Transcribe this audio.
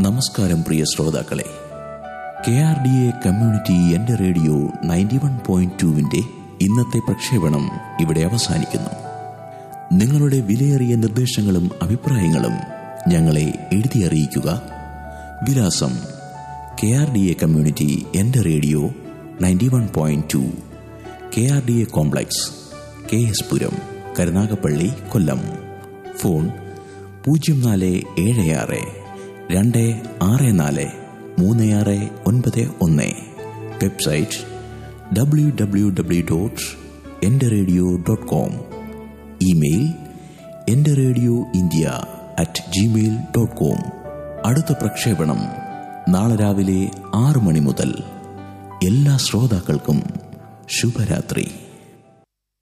നമസ്കാരം പ്രിയ ശ്രോതാക്കളെ K R D A community എന്റെ റേഡിയോ നയൻറ്റി വൺ പോയിന്റ് ടുവിന്റെ ഇന്നത്തെ പ്രക്ഷേപണം ഇവിടെ അവസാനിക്കുന്നു നിങ്ങളുടെ വിലയേറിയ നിർദ്ദേശങ്ങളും അഭിപ്രായങ്ങളും ഞങ്ങളെ എഴുതി അറിയിക്കുക വിലാസം K R D A community എന്റെ radio ninety one point two K R D A complex K S Puram Karunagappally Kollam phone പൂജ്യം നാല് ഏഴ് ആറ് രണ്ട് ആറ് നാല് മൂന്ന് ആറ് ഒൻപത് ഒന്ന് website W W W dot എൻ്റെ റേഡിയോ ഡോട്ട് കോം ഇമെയിൽ എൻ്റെ radio India at Gmail dot com അടുത്ത പ്രക്ഷേപണം നാളെ രാവിലെ ആറ് മണി മുതൽ എല്ലാ ശ്രോതാക്കൾക്കും ശുഭരാത്രി